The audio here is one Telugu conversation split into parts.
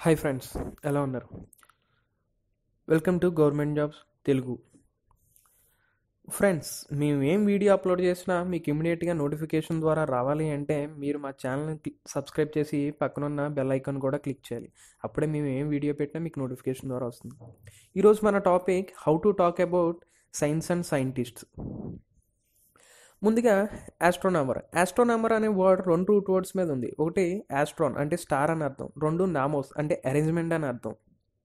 హాయ్ ఫ్రెండ్స్ ఎలా ఉన్నారు welcome to government jobs Telugu friends మేము ఏం వీడియో అప్లోడ్ చేసినా మీకు ఇమీడియట్గా నోటిఫికేషన్ ద్వారా రావాలి అంటే మీరు మా ఛానల్ని సబ్స్క్రైబ్ చేసి పక్కనున్న బెల్ ఐకాన్ కూడా క్లిక్ చేయాలి అప్పుడే మేము ఏం వీడియో పెట్టినా మీకు నోటిఫికేషన్ ద్వారా వస్తుంది ఈరోజు మన topic how to talk about science and scientists ముందుగా ఆస్ట్రోనామర్ ఆస్ట్రోనామర్ అనే వర్డ్ రెండు రూట్ వర్డ్స్ మీద ఉంది ఒకటి ఆస్ట్రాన్ అంటే స్టార్ అని అర్థం రెండు నామోస్ అంటే అరేంజ్మెంట్ అని అర్థం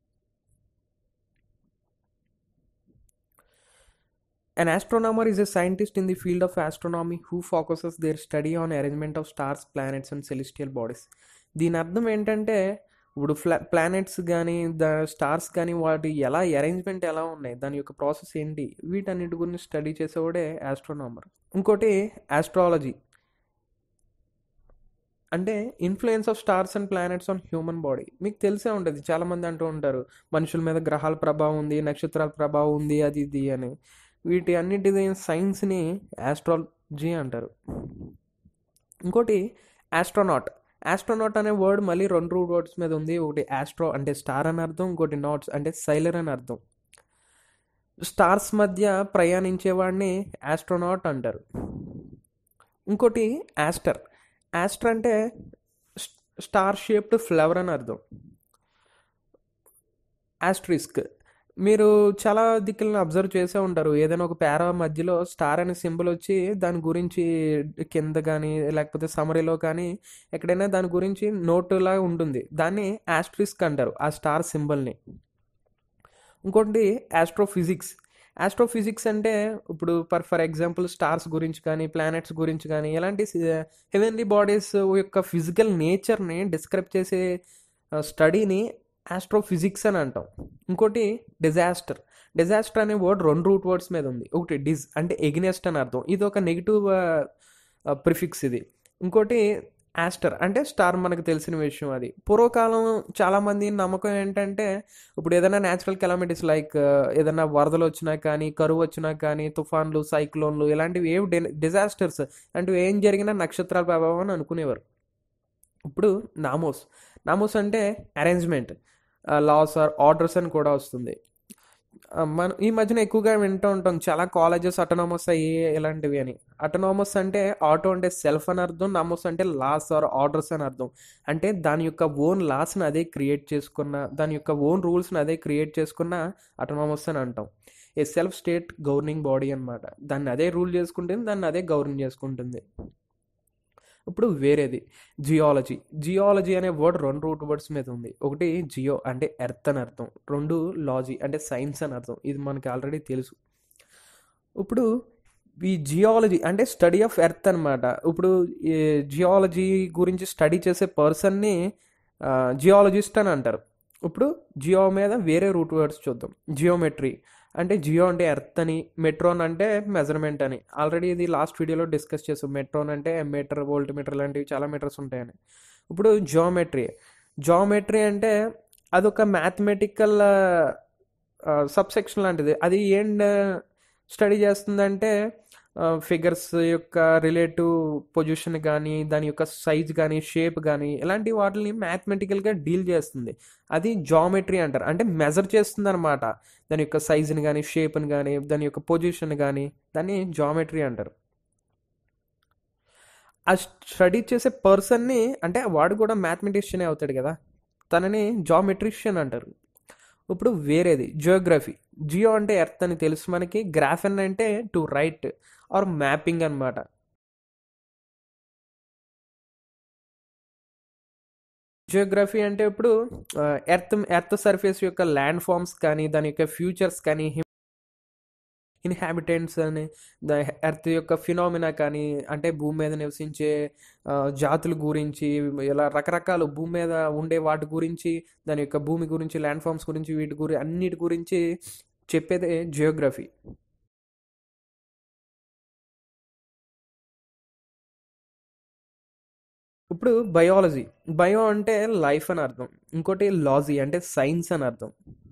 An astronomer is a scientist in the field of astronomy who focuses their study on arrangement of stars, planets and celestial bodies. దీని అర్థం ఏంటంటే ఇప్పుడు ఫ్లా ప్లానెట్స్ కానీ ద స్టార్స్ కానీ వాటి ఎలా అరేంజ్మెంట్ ఎలా ఉన్నాయి దాని యొక్క ప్రాసెస్ ఏంటి వీటన్నిటి గురించి స్టడీ చేసేవాడే ఆస్ట్రోనామర్ ఇంకోటి ఆస్ట్రాలజీ అంటే influence of stars and planets on human body మీకు తెలిసే ఉంటుంది చాలామంది అంటూ ఉంటారు మనుషుల మీద గ్రహాల ప్రభావం ఉంది నక్షత్రాల ప్రభావం ఉంది అది ఇది అని వీటి అన్నిటిది సైన్స్ని ఆస్ట్రాలజీ అంటారు ఇంకోటి ఆస్ట్రోనాట్ ఆస్ట్రోనాట్ అనే వర్డ్ మళ్ళీ రెండు రూట్ వర్డ్స్ మీద ఉంది ఒకటి ఆస్ట్రో అంటే స్టార్ అని అర్థం ఇంకోటి నాట్స్ అంటే సైలర్ అని అర్థం స్టార్స్ మధ్య ప్రయాణించేవాడిని ఆస్ట్రోనాట్ అంటారు ఇంకోటి ఆస్టర్ ఆస్టర్ అంటే స్టార్ షేప్డ్ ఫ్లవర్ అని అర్థం ఆస్ట్రిస్క్ మీరు చాలా దిక్కులను అబ్జర్వ్ చేసే ఉంటారు ఏదైనా ఒక పేర మధ్యలో స్టార్ అనే సింబల్ వచ్చి దాని గురించి కింద కానీ లేకపోతే సమరీలో కానీ ఎక్కడైనా దాని గురించి నోటులా ఉంటుంది దాన్ని ఆస్ట్రిస్క్ అంటారు ఆ స్టార్ సింబల్ని ఇంకోటి ఆస్ట్రోఫిజిక్స్ ఆస్ట్రోఫిజిక్స్ అంటే ఇప్పుడు ఫర్ ఫర్ ఎగ్జాంపుల్ స్టార్స్ గురించి కానీ ప్లానెట్స్ గురించి కానీ ఇలాంటి హెవెన్లీ బాడీస్ యొక్క ఫిజికల్ నేచర్ని డిస్క్రైబ్ చేసే స్టడీని ఆస్ట్రోఫిజిక్స్ అని అంటాం ఇంకోటి డిజాస్టర్ డిజాస్టర్ అనే వర్డ్ రెండు రూట్ వర్డ్స్ మీద ఉంది ఒకటి డిజ్ అంటే ఎగ్నెస్ట్ అని అర్థం ఇది ఒక నెగిటివ్ ప్రిఫిక్స్ ఇది ఇంకోటి ఆస్టర్ అంటే స్టార్ మనకు తెలిసిన విషయం అది పూర్వకాలం చాలామంది నమ్మకం ఏంటంటే ఇప్పుడు ఏదైనా న్యాచురల్ కెలామిటీస్ లైక్ ఏదైనా వరదలు వచ్చినా కానీ కరువు వచ్చినా కానీ తుఫాన్లు సైక్లోన్లు ఇలాంటివి ఏవి డిజాస్టర్స్ అంటే ఏం జరిగినా నక్షత్రాల ప్రభావం అని అనుకునేవారు ఇప్పుడు నామోస్ నామోస్ అంటే అరేంజ్మెంట్ లాస్ ఆర్ ఆర్డర్స్ అని కూడా వస్తుంది మనం ఈ మధ్యన ఎక్కువగా వింటూ ఉంటాం చాలా కాలేజెస్ అటోనామస్ అయ్యి ఇలాంటివి అని అటోనామస్ అంటే ఆటో అంటే సెల్ఫ్ అని అర్థం నామోస్ అంటే లాస్ ఆర్ ఆర్డర్స్ అని అర్థం అంటే దాని యొక్క ఓన్ లాస్ని అదే క్రియేట్ చేసుకున్న దాని యొక్క ఓన్ రూల్స్ని అదే క్రియేట్ చేసుకున్న అటోనామస్ అని అంటాం a self state governing body అనమాట దాన్ని అదే రూల్ చేసుకుంటుంది దాన్ని అదే గవర్న్ చేసుకుంటుంది ఇప్పుడు వేరేది జియాలజీ జియాలజీ అనే వర్డ్ రెండు రూట్ వర్డ్స్ మీద ఉంది ఒకటి జియో అంటే ఎర్త్ అని అర్థం రెండు లాజీ అంటే సైన్స్ అని అర్థం ఇది మనకి ఆల్రెడీ తెలుసు ఇప్పుడు ఈ జియాలజీ అంటే స్టడీ ఆఫ్ ఎర్త్ అనమాట ఇప్పుడు ఈ జియాలజీ గురించి స్టడీ చేసే పర్సన్ని జియాలజిస్ట్ అని అంటారు ఇప్పుడు జియో మీద వేరే రూట్ వర్డ్స్ చూద్దాం జియోమెట్రీ అంటే జియో అంటే ఎర్త్ అని మెట్రోన్ అంటే మెజర్మెంట్ అని ఆల్రెడీ ఇది లాస్ట్ వీడియోలో డిస్కస్ చేసాం మెట్రోన్ అంటే మీటర్ వోల్ట్ మీటర్ లాంటివి చాలా మీటర్స్ ఉంటాయని ఇప్పుడు జియోమెట్రీ జియోమెట్రీ అంటే అదొక మ్యాథమెటికల్ సబ్సెక్షన్ లాంటిది అది ఏం స్టడీ చేస్తుందంటే ఫిగర్స్ యొక్క రిలేటివ్ పొజిషన్ కానీ దాని యొక్క సైజ్ కానీ షేప్ కానీ ఇలాంటి వాటిని మ్యాథమెటికల్గా డీల్ చేస్తుంది అది జామెట్రీ అంటారు అంటే మెజర్ చేస్తుంది అనమాట దాని యొక్క సైజుని కానీ షేప్ని కానీ దాని యొక్క పొజిషన్ కానీ దాన్ని జామెట్రీ అంటారు ఆ స్టడీ చేసే పర్సన్ని అంటే వాడు కూడా మ్యాథమెటిషియన్ అవుతాడు కదా తనని జామెట్రిషియన్ అంటారు ఇప్పుడు వేరేది జియోగ్రఫీ జియో అంటే ఎర్త్ అని తెలుసు మనకి గ్రాఫెన్ అంటే టు రైట్ ఆర్ మ్యాపింగ్ అనమాట జియోగ్రఫీ అంటే ఇప్పుడు ఎర్త్ ఎర్త్ సర్ఫేస్ యొక్క ల్యాండ్ ఫామ్స్ కానీ దాని యొక్క ఫ్యూచర్స్ కానీ ఇన్హాబిటెంట్స్ అని ద ఎర్త్ యొక్క ఫినామినా కానీ అంటే భూమి మీద నివసించే జాతుల గురించి ఇలా రకరకాల భూమి మీద ఉండే వాటి గురించి దాని యొక్క భూమి గురించి ల్యాండ్ ఫామ్స్ గురించి వీటి గురించి అన్నిటి గురించి చెప్పేదే జియోగ్రఫీ ఇప్పుడు బయాలజీ బయో అంటే లైఫ్ అని అర్థం ఇంకోటి లాజీ అంటే సైన్స్ అని అర్థం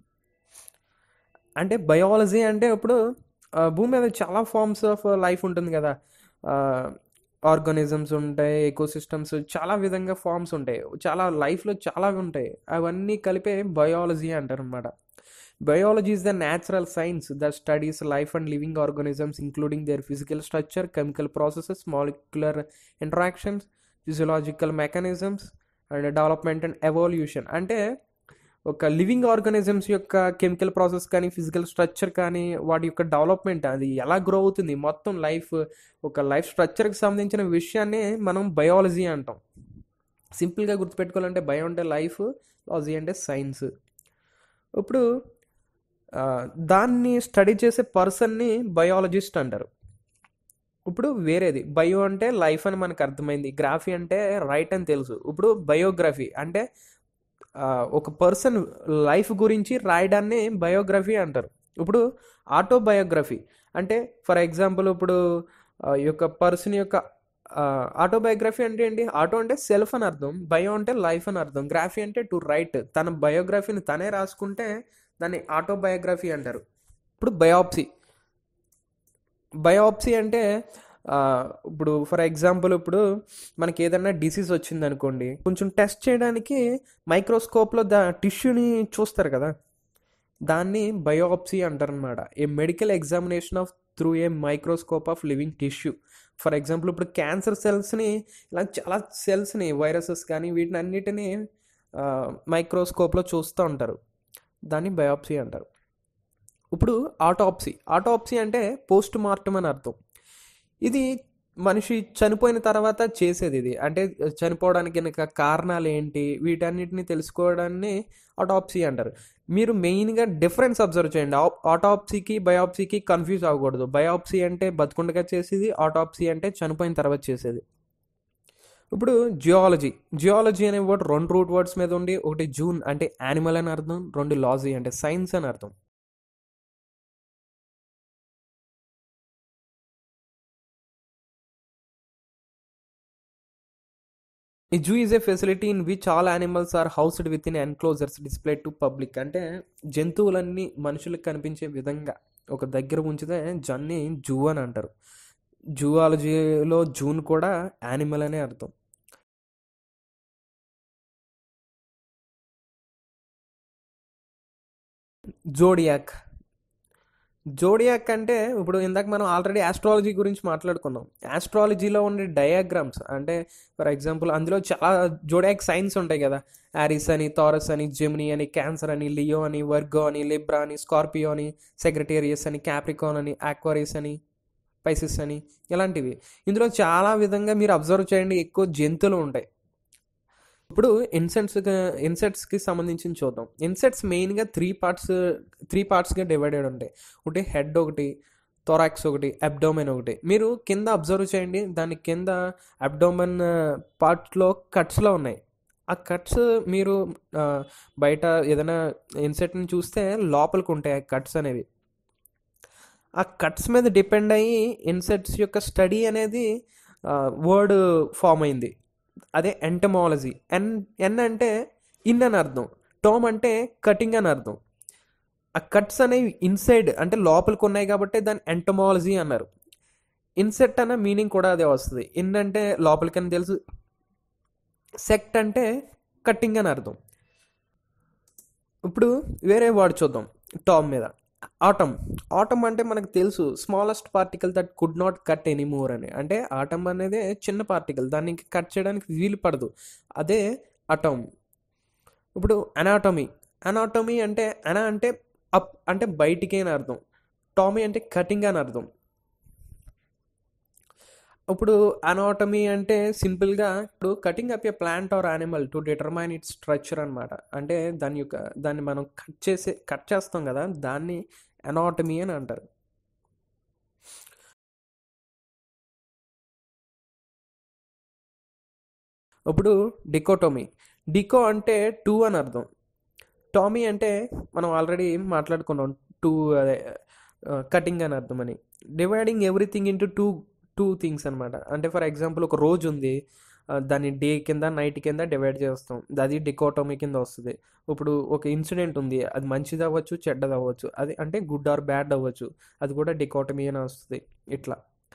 అంటే బయాలజీ అంటే ఇప్పుడు భూమి మీద చాలా ఫార్మ్స్ ఆఫ్ లైఫ్ ఉంటుంది కదా ఆర్గానిజమ్స్ ఉంటాయి ఎకోసిస్టమ్స్ చాలా విధంగా ఫార్మ్స్ ఉంటాయి చాలా లైఫ్లో చాలా ఉంటాయి అవన్నీ కలిపే బయాలజీ అంటారు అనమాట biology is the natural science the studies life and living organisms including their physical structure chemical processes molecular interactions physiological mechanisms and development and evolution అంటే ఒక లివింగ్ ఆర్గానిజమ్స్ యొక్క కెమికల్ ప్రాసెస్ కానీ ఫిజికల్ స్ట్రక్చర్ కానీ వాటి యొక్క డెవలప్మెంట్ అది ఎలా గ్రో అవుతుంది మొత్తం లైఫ్ ఒక లైఫ్ స్ట్రక్చర్కి సంబంధించిన విషయాన్ని మనం బయాలజీ అంటాం సింపుల్గా గుర్తుపెట్టుకోవాలంటే బయో అంటే లైఫ్ లాజీ అంటే సైన్స్ ఇప్పుడు ఆ, దాన్ని స్టడీ చేసే పర్సన్ని బయాలజిస్ట్ అంటారు ఇప్పుడు వేరేది బయో అంటే లైఫ్ అని మనకు అర్థమైంది గ్రాఫీ అంటే రైట్ అని తెలుసు ఇప్పుడు బయోగ్రఫీ అంటే ఆ, ఒక పర్సన్ లైఫ్ గురించి రాయడాన్ని బయోగ్రఫీ అంటారు ఇప్పుడు ఆటోబయోగ్రఫీ అంటే ఫర్ ఎగ్జాంపుల్ ఇప్పుడు ఆ, ఈ యొక్క పర్సన్ యొక్క ఆటోబయోగ్రఫీ అంటే ఏంటి ఆటో అంటే సెల్ఫ్ అని అర్థం బయో అంటే లైఫ్ అని అర్థం గ్రాఫీ అంటే టు రైట్ తన బయోగ్రఫీని తనే రాసుకుంటే దాన్ని ఆటోబయోగ్రఫీ అంటారు ఇప్పుడు బయోప్సీ బయోప్సీ అంటే ఆ, ఇప్పుడు ఫర్ ఎగ్జాంపుల్ ఇప్పుడు మనకి ఏదైనా డిసీజ్ వచ్చింది అనుకోండి కొంచెం టెస్ట్ చేయడానికి మైక్రోస్కోప్లో దా టిష్యూని చూస్తారు కదా దాన్ని బయోప్సీ అంటారనమాట a medical examination of through a microscope of living tissue for example ఇప్పుడు క్యాన్సర్ సెల్స్ని ఇలా చాలా సెల్స్ని వైరసెస్ కానీ వీటిని అన్నిటినీ మైక్రోస్కోప్లో చూస్తూ ఉంటారు దాన్ని బయోప్సీ అంటారు ఇప్పుడు ఆటోప్సీ ఆటోప్సీ అంటే పోస్ట్ మార్టం అని అర్థం ఇది మనిషి చనిపోయిన తర్వాత చేసేది ఇది అంటే చనిపోవడానికి వెనక కారణాలు ఏంటి వీటన్నిటిని తెలుసుకోవడాన్ని ఆటోప్సీ అంటారు మీరు మెయిన్గా డిఫరెన్స్ అబ్జర్వ్ చేయండి ఆ- ఆటోప్సీకి బయోప్సీకి కన్ఫ్యూజ్ అవ్వకూడదు బయోప్సీ అంటే బతుకుండగా చేసేది ఆటోప్సీ అంటే చనిపోయిన తర్వాత చేసేది ఇప్పుడు జియాలజీ జియాలజీ అనే వర్డ్ రెండు రూట్ వర్డ్స్ మీద ఉండి ఒకటి జూన్ అంటే యానిమల్ అని అర్థం రెండు లాజీ అంటే సైన్స్ అని అర్థం ఈ zoo is a facility in which all animals are housed with in enclosures display to public అంటే జంతువులన్నీ మనుషులకు కనిపించే విధంగా ఒక దగ్గర ఉంచితే జన్ని జూ అని అంటారు జూవాలజీలో జూన్ కూడా యానిమల్ అనే అర్థం జోడియాక్ జోడియాక్ అంటే ఇప్పుడు ఇందాక మనం ఆల్రెడీ ఆస్ట్రాలజీ గురించి మాట్లాడుకున్నాం ఆస్ట్రాలజీలో ఉండే డయాగ్రామ్స్ అంటే ఫర్ ఎగ్జాంపుల్ అందులో చాలా జోడియాక్ సైన్స్ ఉంటాయి కదా యారిస్ అని థారస్ అని జెమినీ అని క్యాన్సర్ అని లియో అని వర్గో అని లిబ్రా అని స్కార్పియో అని సెక్రటేరియస్ అని క్యాప్రికాన్ అని ఆక్వారియస్ అని పైసిస్ అని ఇలాంటివి ఇందులో చాలా విధంగా మీరు అబ్జర్వ్ చేయండి ఎక్కువ జంతువులు ఉంటాయి ఇప్పుడు ఇన్సెట్స్ ఇన్సెట్స్కి సంబంధించి చూద్దాం ఇన్సెట్స్ మెయిన్గా త్రీ పార్ట్స్ త్రీ పార్ట్స్గా డివైడెడ్ ఉంటాయి ఒకటి హెడ్ ఒకటి థొరాక్స్ ఒకటి అబ్డోమెన్ ఒకటి మీరు కింద అబ్జర్వ్ చేయండి దాని కింద అబ్డోమెన్ పార్ట్లో కట్స్లో ఉన్నాయి ఆ కట్స్ మీరు ఆ, బయట ఏదైనా ఇన్సెట్ని చూస్తే లోపలికి ఉంటాయి ఆ కట్స్ అనేవి ఆ కట్స్ మీద డిపెండ్ అయ్యి ఇన్సెట్స్ యొక్క స్టడీ అనేది వర్డ్ ఫామ్ అయింది అదే ఎంటమాలజీ ఎన్ ఎన్ అంటే ఇన్ అని అర్థం టోమ్ అంటే కటింగ్ అని అర్థం ఆ కట్స్ అనేవి ఇన్సైడ్ అంటే లోపలికి ఉన్నాయి కాబట్టి దాన్ని ఎంటమాలజీ అన్నారు ఇన్సెట్ అన్న మీనింగ్ కూడా అదే వస్తుంది ఇన్ అంటే లోపలికి అని తెలుసు సెక్ట్ అంటే కట్టింగ్ అని అర్థం ఇప్పుడు వేరే వర్డ్ చూద్దాం టామ్ మీద ఆటమ్ ఆటమ్ అంటే మనకు తెలుసు smallest particle that could not cut anymore అని అంటే ఆటమ్ అనేది చిన్న పార్టికల్ దాన్ని ఇంక కట్ చేయడానికి వీలు పడదు అదే అటమ్ ఇప్పుడు అనాటమీ అనాటమీ అంటే అనా అంటే అప్ అంటే బయటికి అని అర్థం టామీ అంటే కటింగ్ అని అర్థం ఇప్పుడు అనాటమీ అంటే సింపుల్గా ఇప్పుడు cutting up a plant or animal to determine its structure అనమాట అంటే దాని యొక్క దాన్ని మనం కట్ చేసే కట్ చేస్తాం కదా దాన్ని అనాటమీ అని అంటారు ఇప్పుడు డికోటోమీ డికో అంటే టూ అని అర్థం టామీ అంటే మనం ఆల్రెడీ మాట్లాడుకున్నాం టూ అదే కటింగ్ అని అర్థం అని dividing everything into two two things అనమాట అంటే ఫర్ ఎగ్జాంపుల్ ఒక రోజు ఉంది ఆ, దాన్ని డే కింద నైట్ కింద డివైడ్ చేస్తాం అది డికోటోమీ కింద వస్తుంది ఇప్పుడు ఒక ఇన్సిడెంట్ ఉంది అది మంచిది అవ్వచ్చు చెడ్డది అవ్వచ్చు అది అంటే గుడ్ ఆర్ బ్యాడ్ అవ్వచ్చు అది కూడా డికోటమీ అని వస్తుంది ఇట్లా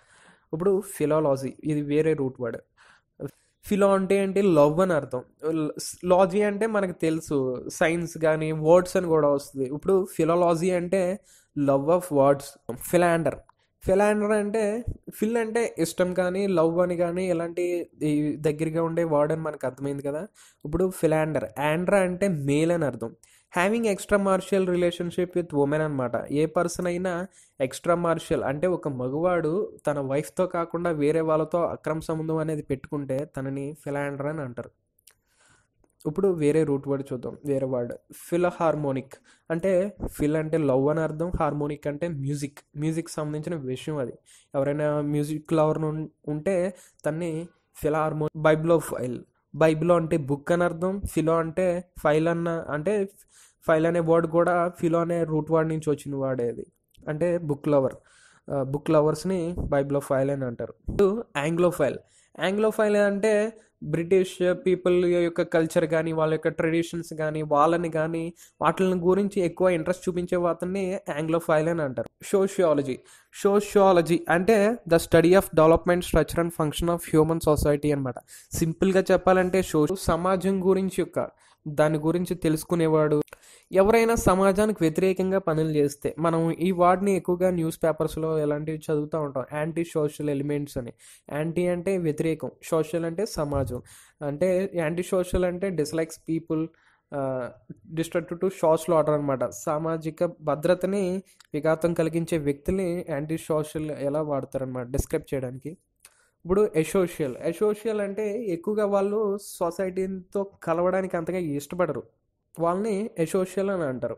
ఇప్పుడు ఫిలాలజీ ఇది వేరే రూట్ వర్డ్ ఫిలో అంటే ఏంటి లవ్ అని అర్థం లాజీ అంటే మనకు తెలుసు సైన్స్ కానీ వర్డ్స్ అని కూడా వస్తుంది ఇప్పుడు ఫిలాలజీ అంటే love of words philander philander అంటే ఫిల్ అంటే ఇష్టం కానీ లవ్ అని కానీ ఇలాంటి ఈ దగ్గరగా ఉండే వర్డ్ అని మనకు అర్థమైంది కదా ఇప్పుడు ఫిలాండర్ ఆండ్రా అంటే మేల్ అని అర్థం having extra marital relationship with women అనమాట ఏ పర్సన్ అయినా ఎక్స్ట్రా మార్షియల్ అంటే ఒక మగవాడు తన వైఫ్తో కాకుండా వేరే వాళ్ళతో అక్రమ సంబంధం అనేది పెట్టుకుంటే తనని ఫిలాండర్ అని అంటారు ఇప్పుడు వేరే రూట్ వర్డ్ చూద్దాం వేరే వర్డ్ ఫిల్ హార్మోనిక్ అంటే ఫిల్ అంటే లవ్ అని అర్థం హార్మోనిక్ అంటే మ్యూజిక్ మ్యూజిక్ సంబంధించిన విషయం అది ఎవరైనా మ్యూజిక్ లవర్ ఉంటే తన్ని ఫిల్ హార్మోన్ బైబిలో ఫైల్ బైబిలో అంటే బుక్ అని అర్థం ఫిలో అంటే ఫైల్ అన్న అంటే ఫైల్ అనే వర్డ్ కూడా ఫిలో అనే రూట్ వర్డ్ నుంచి వచ్చిన వాడేది అంటే బుక్ లవర్ బుక్ లవర్స్ని బైబిలో ఫైల్ అని అంటారు ఆంగ్లోఫైల్ ఆంగ్లోఫైల్ అంటే బ్రిటిష్ పీపుల్ యొక్క కల్చర్ కానీ వాళ్ళ యొక్క ట్రెడిషన్స్ కానీ వాళ్ళని కానీ వాటిని గురించి ఎక్కువ ఇంట్రెస్ట్ చూపించే వాటిని ఆంగ్లోఫైల్ అని అంటారు సోషియాలజీ సోషియాలజీ అంటే the study of development structure and function of human society అనమాట సింపుల్గా చెప్పాలంటే సో సమాజం గురించి యొక్క దాని గురించి తెలుసుకునేవాడు ఎవరైనా సమాజానికి వ్యతిరేకంగా పనులు చేస్తే మనం ఈ వార్డ్ని ఎక్కువగా న్యూస్ పేపర్స్లో ఇలాంటివి చదువుతూ ఉంటాం యాంటీ సోషల్ ఎలిమెంట్స్ అని యాంటీ అంటే వ్యతిరేకం సోషల్ అంటే సమాజం అంటే యాంటీ సోషల్ అంటే dislikes people destruct to social order అనమాట సామాజిక భద్రతని విఘాతం కలిగించే వ్యక్తుల్ని యాంటీ సోషల్ ఎలా వాడతారనమాట డిస్క్రైబ్ చేయడానికి ఇప్పుడు ఎసోషియల్ ఎసోషియల్ అంటే ఎక్కువగా వాళ్ళు సొసైటీతో కలవడానికి అంతగా ఇష్టపడరు వాళ్ళని ఎసోషియల్ అని అంటారు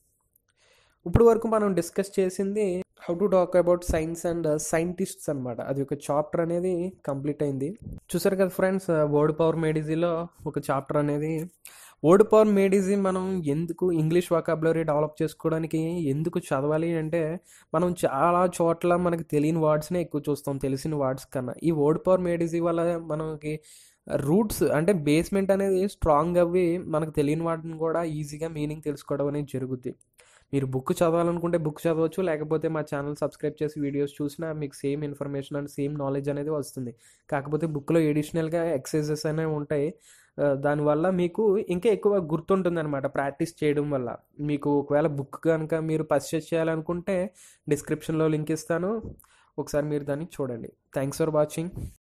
ఇప్పుడు వరకు మనం డిస్కస్ చేసింది how to talk about science and scientists అనమాట అది ఒక చాప్టర్ అనేది కంప్లీట్ అయింది చూసారు కదా ఫ్రెండ్స్ వర్డ్ పవర్ మేడిజీలో ఒక చాప్టర్ అనేది వర్డ్ పవర్ మేడిజీ మనం ఎందుకు ఇంగ్లీష్ వొకాబులరీ డెవలప్ చేసుకోవడానికి ఎందుకు చదవాలి అంటే మనం చాలా చోట్ల మనకు తెలియని వర్డ్స్నే ఎక్కువ చూస్తాం తెలిసిన వర్డ్స్ కన్నా ఈ వర్డ్ పవర్ మేడిజీ వల్ల మనకి రూట్స్ అంటే బేస్మెంట్ అనేది స్ట్రాంగ్ అవి మనకు తెలియని వాటిని కూడా ఈజీగా మీనింగ్ తెలుసుకోవడం అనేది జరుగుద్ది మీరు బుక్ చదవాలనుకుంటే బుక్ చదవచ్చు లేకపోతే మా ఛానల్ సబ్స్క్రైబ్ చేసి వీడియోస్ చూసినా మీకు same information and same knowledge అనేది వస్తుంది కాకపోతే బుక్లో ఎడిషనల్గా ఎక్సర్సైజెస్ అనేవి ఉంటాయి దానివల్ల మీకు ఇంకా ఎక్కువ గుర్తుంటుంది అనమాట ప్రాక్టీస్ చేయడం వల్ల మీకు ఒకవేళ బుక్ కనుక మీరు పర్చేస్ చేయాలనుకుంటే డిస్క్రిప్షన్లో లింక్ ఇస్తాను ఒకసారి మీరు దాన్ని చూడండి థ్యాంక్స్ ఫర్ వాచింగ్